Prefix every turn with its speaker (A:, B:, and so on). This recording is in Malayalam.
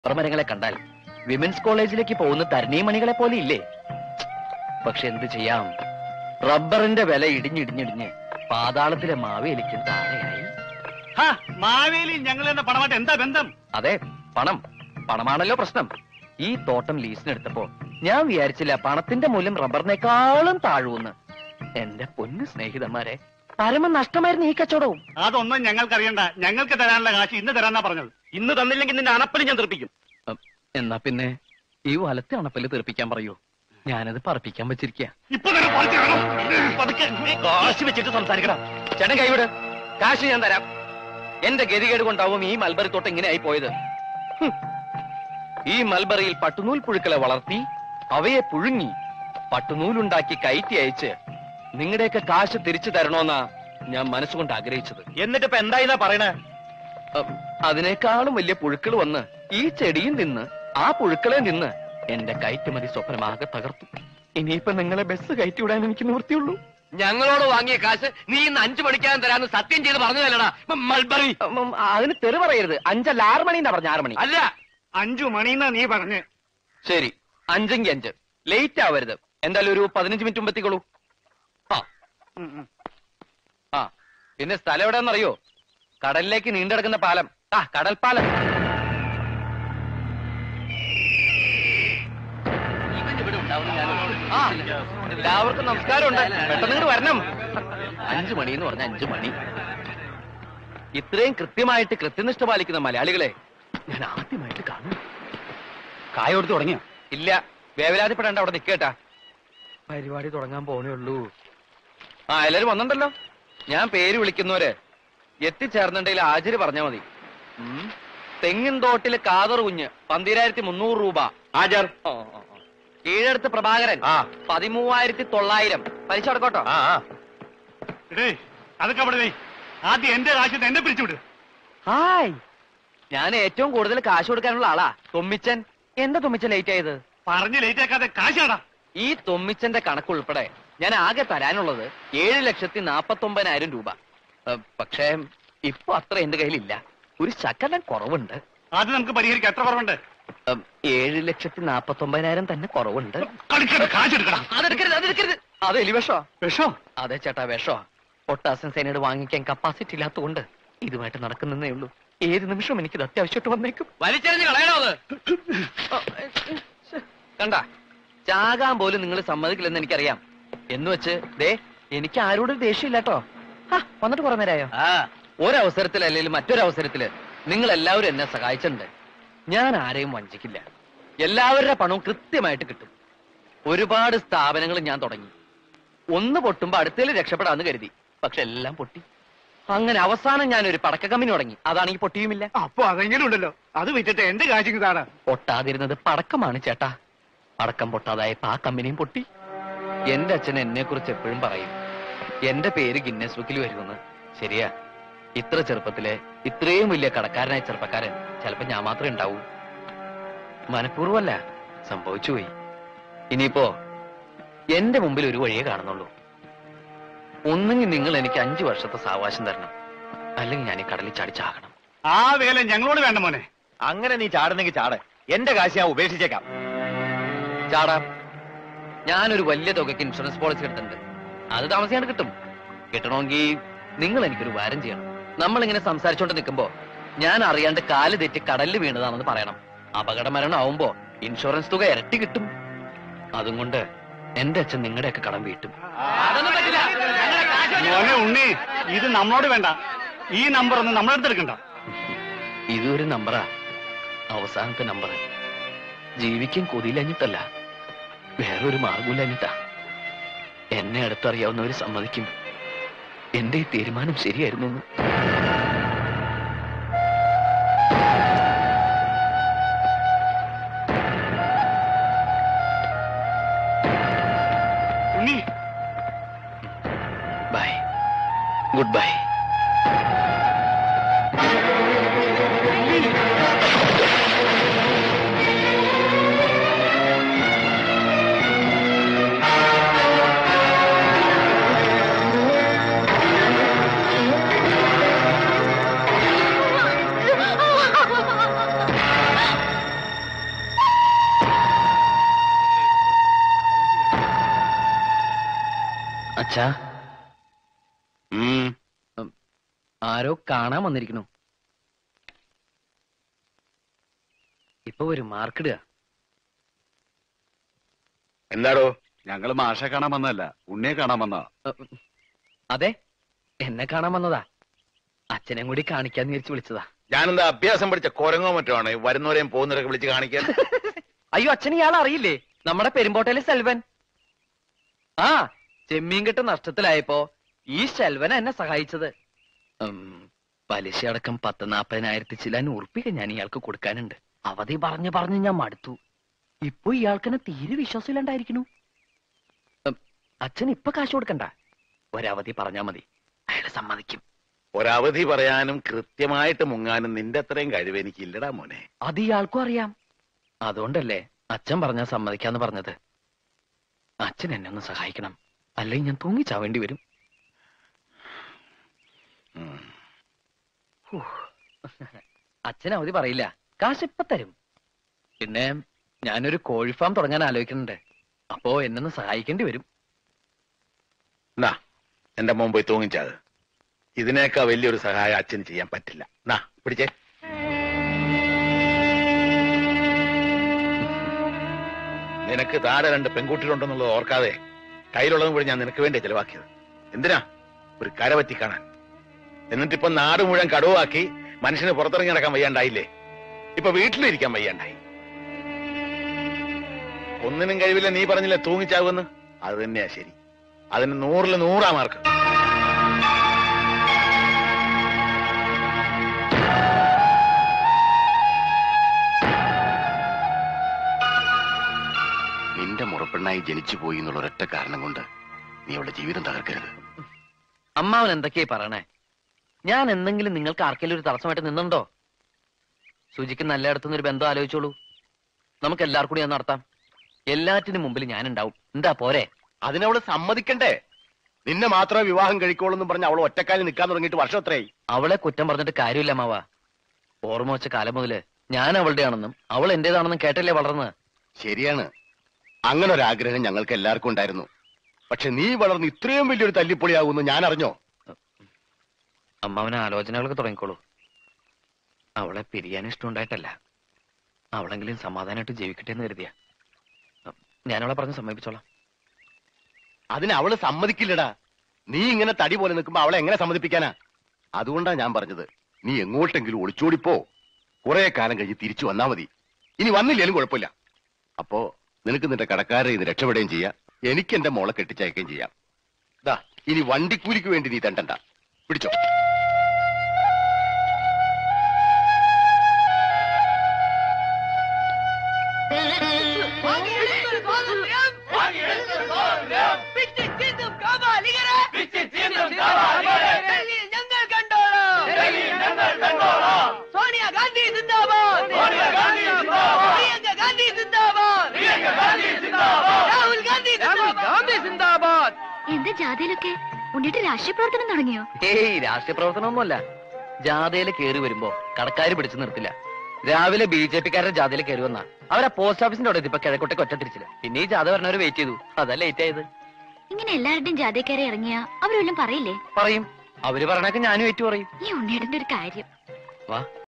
A: മരങ്ങളെ കണ്ടാൽ വിമൻസ് കോളേജിലേക്ക് പോകുന്ന തരണീമണികളെ പോലെ ഇല്ലേ പക്ഷെ എന്ത് ചെയ്യാം റബ്ബറിന്റെ വില ഇടിഞ്ഞിടിഞ്ഞിടിഞ്ഞ് പാതാളത്തിലെ മാവേലിക്കും താഴെയായി
B: ഹാ, മാവേലി ഞങ്ങൾ എന്ന പണമായിട്ട് എന്താ ബന്ധം
A: അതെ പണം പണമാണല്ലോ പ്രശ്നം ഈ തോട്ടം ലീസിനെടുത്തപ്പോ ഞാൻ വിചാരിച്ചില്ല പണത്തിന്റെ മൂല്യം റബ്ബറിനേക്കാളും താഴുവെന്ന് എന്റെ പൊന്നു സ്നേഹിതന്മാരെ പരമ നഷ്ടമായിരുന്നു ഈ കച്ചവടവും
B: അതൊന്നും ഞങ്ങൾക്കറിയണ്ട ഞങ്ങൾക്ക് തരാനുള്ള കാശ് ഇന്ന് തരാന്നാ പറഞ്ഞത്
C: ഇന്ന് തന്നില്ലെങ്കിൽ നിന്റെ അണപ്പലി ഞാൻ തെറിപ്പിക്കും
A: ഉം, എന്നാ പിന്നെ ഈ വലത്തെ അണപ്പല്ല് തെറിപ്പിക്കാൻ പറയൂ ഞാനത് പറപ്പിക്കാൻ വെച്ചിരിക്കുക
B: ഇപ്പൊ തന്നെ പറിച്ച് കാണും. പതുക്കെ.
C: കാശ് വെച്ചിട്ട് സംസാരിക്കണം
A: ചേട്ടൻ കൈവിട് കാശ് ഞാൻ തരാം എന്റെ ഗതികേട് കൊണ്ടാവും ഈ മൽബറി തോട്ടം ഇങ്ങനെ ആയി പോയത് ഹും. ഈ മൽബറിയിൽ പട്ടുനൂൽ പുഴുക്കളെ വളർത്തി അവയെ പുഴുങ്ങി പട്ടുനൂലുണ്ടാക്കി കയറ്റി അയച്ച് നിങ്ങളുടെയൊക്കെ കാശ് തിരിച്ചു തരണോന്നാ ഞാൻ മനസ്സുകൊണ്ട് ആഗ്രഹിച്ചത്
C: എന്നിട്ട് ഇപ്പൊ എന്തായിന്നാ പറയണേ
A: ഉം, അതിനേക്കാളും വലിയ പുഴുക്കൾ വന്ന് ഈ ചെടിയും നിന്ന് ആ പുഴുക്കളെ നിന്ന് എന്റെ കയറ്റുമതി സ്വപ്നമാകെ തകർത്തു ഇനിയിപ്പൊ നിങ്ങളെ ബസ് കയറ്റി വിടാൻ എനിക്ക് നിവൃത്തിയുള്ളൂ
C: ഞങ്ങളോട് വാങ്ങിയ കാശ് നീ ഇന്ന് അഞ്ചു മണിക്കാൻ തരാന്ന് സത്യം ചെയ്ത് പറഞ്ഞതല്ലടാ മൾബറി
A: ഉം, ഉം, അതിന് തെറി പറയരുത് അഞ്ചല്ല ആറ് മണി എന്നാ പറഞ്ഞ ആറ് മണി
C: അല്ല
B: അഞ്ചു മണിന്നാ നീ പറഞ്ഞ്
A: ശരി അഞ്ചെങ്കി അഞ്ച് ലേറ്റ് ആവരുത് എന്തായാലും ഒരു പതിനഞ്ച് മിനിറ്റ് മുമ്പ് എത്തിക്കോളൂ ആ
B: ഉം, ഉം.
A: ആ പിന്നെ സ്ഥലം എവിടെയാണെന്നറിയോ കടലിലേക്ക് നീണ്ടെടുക്കുന്ന പാലം ആ കടൽപ്പാലം ആ എല്ലാവർക്കും നമസ്കാരമുണ്ട് പെട്ടെന്ന് ഇങ്ങോട്ട് വരണം അഞ്ചു മണി എന്ന് പറഞ്ഞ അഞ്ചു മണി ഇത്രയും കൃത്യമായിട്ട് കൃത്യനിഷ്ഠ പാലിക്കുന്ന മലയാളികളെ ഞാൻ ആദ്യമായിട്ട് കാണുന്നു
B: കായ കൊടുത്ത് തുടങ്ങിയോ
A: ഇല്ല വേവലാതിപ്പെടേണ്ട അവിടെ നിക്കേട്ടാ പരിപാടി തുടങ്ങാൻ പോണേ ഉള്ളൂ ആ എല്ലാരും വന്നിട്ടുണ്ടല്ലോ ഞാൻ പേര് വിളിക്കുന്നവര് എത്തിച്ചേർന്നിട്ടുണ്ടെങ്കിൽ ഹാജര് പറഞ്ഞാ മതി ഉം. തെങ്ങിൻ തോട്ടില് കാതർ കുഞ്ഞ് പന്തിരായിരത്തി മുന്നൂറ് രൂപ
C: ആചാർ
A: ഓ, ഓ, ഓ. കീഴടുത്ത് പ്രഭാകരൻ
C: ആ.
A: പതിമൂവായിരത്തി തൊള്ളായിരം പലിശ അടക്കോട്ടോ
C: ആ ആ.
B: ഇടേ അതൊക്കെ അവിടെ വെയ്. ആദ്യം എന്റെ കാശ് എന്നെ പിരിച്ചുവിട്
A: ഹായ് ഞാൻ ഏറ്റവും കൂടുതൽ കാശ് കൊടുക്കാനുള്ള ആളാ തൊമ്മിച്ചൻ എന്താ തൊമ്മിച്ചൻ ലേറ്റ് ആയത്
B: പറഞ്ഞ് ലേറ്റ് ആക്കാതെ കാശാടാ
A: ഈ തൊമ്മിച്ചന്റെ കണക്കുൾപ്പെടെ ഞാൻ ആകെ തരാനുള്ളത് ഏഴ് ലക്ഷത്തി നാപ്പത്തി ഒമ്പതിനായിരം രൂപ ഏ, പക്ഷേ ഇപ്പൊ അത്ര എന്റെ കയ്യിലില്ല ഒരു ശകലം കുറവുണ്ട്
B: അത് നമുക്ക് പരിഹരിക്കാം എത്ര കുറവുണ്ട്
A: ഉം, ഏഴ് ലക്ഷത്തി നാപ്പത്തി ഒമ്പതിനായിരം തന്നെ കുറവുണ്ട്
B: കളിക്കണ്ട കാശ് എടുക്കണം
A: അതെടുക്കരുത് അതെടുക്കരുത് അത് എലി വിഷോ
B: വിഷോ
A: അതെ ചേട്ടാ വിഷോ പൊട്ടാസ്യം സേനയോട് വാങ്ങിക്കാൻ കപ്പാസിറ്റി ഇല്ലാത്തതുകൊണ്ട് ഇതുമായിട്ട് നടക്കുന്നേ ഉള്ളൂ ഏത് നിമിഷവും എനിക്കിത് അത്യാവശ്യമായിട്ട് വന്നേക്കും
C: വലിച്ചെറിഞ്ഞ് കളയണോ അത്
A: കണ്ട ചാകാൻ പോലും നിങ്ങൾ സമ്മതിക്കില്ലെന്ന് എനിക്കറിയാം എന്ന് വെച്ച് ദേ എനിക്ക് ആരോടും ദേഷ്യമില്ലാട്ടോ ആ, വന്നിട്ട് കുറെ നേരമായോ
C: ആ
A: ഒരവസരത്തിൽ അല്ലെങ്കിൽ മറ്റൊരവസരത്തില് നിങ്ങൾ എല്ലാവരും എന്നെ സഹായിച്ചിട്ടുണ്ട് ഞാൻ ആരെയും വഞ്ചിക്കില്ല എല്ലാവരുടെ പണവും കൃത്യമായിട്ട് കിട്ടും ഒരുപാട് സ്ഥാപനങ്ങൾ ഞാൻ തുടങ്ങി ഒന്ന് പൊട്ടുമ്പോ അടുത്തേൽ രക്ഷപ്പെടാന്ന് കരുതി പക്ഷെ എല്ലാം പൊട്ടി അങ്ങനെ അവസാനം ഞാൻ ഒരു പടക്ക കമ്പനി തുടങ്ങി അതാണെങ്കിൽ പൊട്ടിയുമില്ല
B: അപ്പൊ അതെങ്കിലും ഉണ്ടല്ലോ അത് വിറ്റിട്ട് എന്റെ കാശിങ് താടാ
A: പൊട്ടാതിരുന്നത് പടക്കമാണ് ചേട്ടാ പടക്കം പൊട്ടാതായപ്പോ ആ കമ്പനിയും പൊട്ടി എന്റെ അച്ഛൻ എന്നെ കുറിച്ച് എപ്പോഴും പറയും എന്റെ പേര് ഗിന്നസ് ബുക്കിൽ വരുമെന്ന് ശരിയാ ഇത്ര ചെറുപ്പത്തിലെ ഇത്രയും വലിയ കടക്കാരനായ ചെറുപ്പക്കാരൻ ചിലപ്പോ ഞാൻ മാത്രമേ ഉണ്ടാവൂ മനഃപൂർവ്വമല്ല സംഭവിച്ചു പോയി ഇനിയിപ്പോ എന്റെ മുമ്പിൽ ഒരു വഴിയേ കാണുന്നുള്ളൂ ഒന്നെങ്കിൽ നിങ്ങൾ എനിക്ക് അഞ്ചു വർഷത്തെ സാവകാശം തരണം അല്ലെങ്കിൽ ഞാൻ ഈ കടലിൽ ചാടി ചാകണം
B: ആ വേല ഞങ്ങളോട് വേണ്ട മോനെ
C: അങ്ങനെ നീ ചാടുന്നെങ്കിൽ ചാട് എന്റെ കാശ് ഞാൻ ഉപേക്ഷിച്ചേക്കാം
A: ചാടാം ഞാനൊരു വലിയ തുകയ്ക്ക് ഇൻഷുറൻസ് പോളിസി എടുത്തിട്ടുണ്ട് അത് താമസിയാണ്ട് കിട്ടും കിട്ടണമെങ്കിൽ നിങ്ങൾ എനിക്കൊരു വാരം ചെയ്യണം നമ്മൾ ഇങ്ങനെ സംസാരിച്ചോണ്ട് നിൽക്കുമ്പോ ഞാൻ അറിയാണ്ട് കാല് തെറ്റി കടലിൽ വീണതാണെന്ന് പറയണം അപകട മരണം ആവുമ്പോ ഇൻഷുറൻസ് തുക ഇരട്ടി കിട്ടും അതും കൊണ്ട് എന്റെ അച്ഛൻ നിങ്ങളുടെയൊക്കെ കടം വീട്ടും
C: അതൊന്നും പറ്റില്ല ഞങ്ങളുടെ കാശ് വെച്ച്
B: മോനെ ഉണ്ണി ഇത് നമ്മളോട് വേണ്ട ഈ നമ്പർ ഒന്നും നമ്മളെടുത്ത് എടുക്കണ്ട
A: ഇതൊരു നമ്പറാ അവസാനത്തെ നമ്പർ ജീവിക്കാൻ കൊതിയിലഞ്ഞിട്ടല്ല വേറൊരു മാർഗമില്ലഞ്ഞിട്ടാ എന്നെ അടുത്തറിയാവുന്നവര് സമ്മതിക്കും എന്റെ ഈ തീരുമാനം ശരിയായിരുന്നു എന്ന്.
B: ഉണ്ണി
A: ബൈ ഗുഡ് ബൈ അച്ഛാ
C: ഉം.
A: ആരോ കാണാൻ വന്നിരിക്കണു ഇപ്പൊ ഒരു മാർക്കിടുക
C: എന്താടോ
B: ഞങ്ങള് മാഷെ കാണാൻ വന്നതല്ല ഉണ്ണിയെ കാണാൻ വന്നതാ
A: അതെ എന്നെ കാണാൻ വന്നതാ അച്ഛനെ കൂടി കാണിക്കാന്ന് വിചാരിച്ച് വിളിച്ചതാ
C: ഞാനെന്താ അഭ്യാസം പഠിച്ച കുരങ്ങോ മറ്റോ ആണ് വരുന്നവരെയും പോകുന്നവരൊക്കെ വിളിച്ച് കാണിക്കാൻ
A: അയ്യോ അച്ഛൻ ഇയാൾ അറിയില്ലേ നമ്മുടെ പെരുമ്പോട്ടയിലെ സെൽവൻ ആ ചെമ്മീൻ കെട്ട് നഷ്ടത്തിലായപ്പോ ഈ ശെൽവന എന്നെ സഹായിച്ചത് ഉം, പലിശ അടക്കം പത്ത് നാപ്പതിനായിരത്തി ചില ഉറുപ്പിക ഞാൻ ഇയാൾക്ക് കൊടുക്കാനുണ്ട് അവധി പറഞ്ഞു പറഞ്ഞു ഞാൻ മടുത്തു ഇപ്പൊ ഇയാൾക്കെന്നെ തീരെ വിശ്വാസമില്ലാണ്ടായിരിക്കണു ഉം, അച്ഛൻ ഇപ്പൊ കാശ് കൊടുക്കണ്ട ഒരവധി പറഞ്ഞാ മതി അയാള് സമ്മതിക്കും
C: ഒരവധി പറയാനും കൃത്യമായിട്ട് മുങ്ങാനും നിന്റെ അത്രയും കഴിവ് എനിക്ക് ഇല്ലടാ മോനെ
A: അത് ഇയാൾക്കും അറിയാം അതുകൊണ്ടല്ലേ അച്ഛൻ പറഞ്ഞാൽ സമ്മതിക്കാന്ന് പറഞ്ഞത് അച്ഛൻ എന്നെ ഒന്ന് സഹായിക്കണം അല്ലെങ്കിൽ ഞാൻ തൂങ്ങിച്ചാവേണ്ടി വരും
C: ഉം.
A: അച്ഛൻ അവധി പറയില്ല കാശ് ഇപ്പൊ തരും പിന്നെ ഞാനൊരു കോഴി ഫാം തുടങ്ങാൻ ആലോചിക്കുന്നുണ്ട് അപ്പോ എന്നൊന്ന് സഹായിക്കേണ്ടി വരും
C: നാ എന്റെ മോൻ പോയി തൂങ്ങിച്ചത് ഇതിനേക്കാ വലിയൊരു സഹായം അച്ഛന് ചെയ്യാൻ പറ്റില്ല നാ പിടിച്ചേ നിനക്ക് താഴെ രണ്ട് പെൺകുട്ടികളുണ്ടെന്നുള്ളത് ഓർക്കാതെ കയ്യിലുള്ളതും കൂടി ഞാൻ നിനക്ക് വേണ്ടി ചെലവാക്കിയത് എന്തിനാ ഒരു കരപറ്റി കാണാൻ എന്നിട്ടിപ്പൊ നാട് മുഴുവൻ കടുവാക്കി മനുഷ്യന് പുറത്തിറങ്ങി നടക്കാൻ വയ്യാണ്ടായില്ലേ ഇപ്പൊ വീട്ടിലിരിക്കാൻ വയ്യാണ്ടായി ഒന്നിനും കഴിവില്ല നീ പറഞ്ഞില്ലേ തൂങ്ങിച്ചാവുമെന്ന് അത് തന്നെയാ ശരി അതിന് നൂറില് നൂറാ മാർക്ക് നിന്റെ മുറപ്പെണ്ണായി ജനിച്ചു പോയി എന്നുള്ള ഒരൊറ്റ കാരണം കൊണ്ട് നീ അവളുടെ ജീവിതം തകർക്കരുത്
A: അമ്മാവൻ എന്തൊക്കെയായി പറയണേ ഞാൻ എന്തെങ്കിലും നിങ്ങൾക്ക് ആർക്കെങ്കിലും ഒരു തടസ്സമായിട്ട് നിന്നുണ്ടോ സുജിക്ക് നല്ലയിടത്തുനിന്ന് ഒരു ബന്ധം ആലോചിച്ചോളൂ നമുക്ക് എല്ലാവർക്കും കൂടി അത് നടത്താം എല്ലാറ്റിനും മുമ്പിൽ ഞാൻ ഉണ്ടാവും എന്താ പോരെ
D: അതിനവള് സമ്മതിക്കണ്ടേ നിന്നെ മാത്രമേ വിവാഹം കഴിക്കോളൂ എന്ന് പറഞ്ഞ് അവൾ ഒറ്റക്കാലിൽ നിൽക്കാൻ തുടങ്ങിയിട്ട് വർഷം എത്രയായി
A: അവളെ കുറ്റം പറഞ്ഞിട്ട് കാര്യമില്ല മാവ ഓർമ്മ വെച്ച കാലം മുതല് ഞാൻ അവളുടെയാണെന്നും അവൾ എന്റേതാണെന്നും കേട്ടല്ലേ വളർന്നത്
D: ശരിയാണ് അങ്ങനെ ഒരു ആഗ്രഹം ഞങ്ങൾക്ക് എല്ലാവർക്കും ഉണ്ടായിരുന്നു പക്ഷെ നീ വളർന്ന് ഇത്രയും വലിയൊരു തല്ലിപ്പൊളിയാകുമെന്ന് ഞാൻ അറിഞ്ഞോ
A: അമ്മാവന് ആലോചനകളൊക്കെ തുടങ്ങിക്കോളൂ അവളെ പിരിയാൻ ഇഷ്ടമുണ്ടായിട്ടല്ല അവളെങ്കിലും സമാധാനമായിട്ട് ജീവിക്കട്ടെ എന്ന് കരുതിയ ഞാനവളെ പറഞ്ഞ് സമ്മതിപ്പിച്ചോളാം
D: അതിന് അവള് സമ്മതിക്കില്ലടാ നീ ഇങ്ങനെ തടി പോലെ നിൽക്കുമ്പോ അവളെ എങ്ങനെ സമ്മതിപ്പിക്കാനാ അതുകൊണ്ടാ ഞാൻ പറഞ്ഞത് നീ എങ്ങോട്ടെങ്കിലും ഒളിച്ചോടിപ്പോ കുറെ കാലം കഴിഞ്ഞ് തിരിച്ചു വന്നാ മതി ഇനി വന്നില്ലേലും കുഴപ്പമില്ല അപ്പോ നിനക്ക് നിന്റെ കടക്കാരെ ഇന്ന് രക്ഷപ്പെടുകയും ചെയ്യാം എനിക്ക് എന്റെ മോളെ കെട്ടിച്ചയക്കുകയും ചെയ്യാം ദാ ഇനി വണ്ടിക്കൂലിക്ക് വേണ്ടി നീ തണ്ടണ്ട പിടിച്ചോ
E: ഞങ്ങൾ കണ്ടോളാം സോണിയ ഗാന്ധി സിന്ദാബാദ് പ്രിയങ്ക ഗാന്ധി സിന്ദാബാദ് രാഹുൽ ഗാന്ധി ഗാന്ധി സിന്ദാബാദ്
F: എന്താ ജാഥയിലൊക്കെ ഉണ്ണിട്ട് രാഷ്ട്രീയ പ്രവർത്തനം തുടങ്ങിയോ
A: ഏയ് രാഷ്ട്രീയ പ്രവർത്തനമൊന്നുമല്ല ജാഥയിൽ കയറി വരുമ്പോ കടക്കാര് പിടിച്ചു നിർത്തില്ല രാവിലെ ബി ജെ പിക്കാരുടെ ജാഥയിൽ കയറി വന്ന അവരാ പോസ്റ്റ് ഓഫീസിന്റെ അവിടെ ഇപ്പൊ കിഴക്കോട്ടേക്ക് ഒറ്റ തിരിച്ചില്ല പിന്നെ ഈ ജാഥ വരണവർ വെയിറ്റ് ചെയ്തു അതാ ലേറ്റ് ആയത്
F: ഇങ്ങനെ എല്ലാവരുടെയും ജാഥക്കാരെ ഇറങ്ങിയ അവരെല്ലാം പറയില്ലേ
A: പറയും അവര് പറഞ്ഞൊക്കെ ഞാനും ഏറ്റു പറയും
F: ഈ ഉണ്ണിയുടെ ഒരു കാര്യം
A: വാ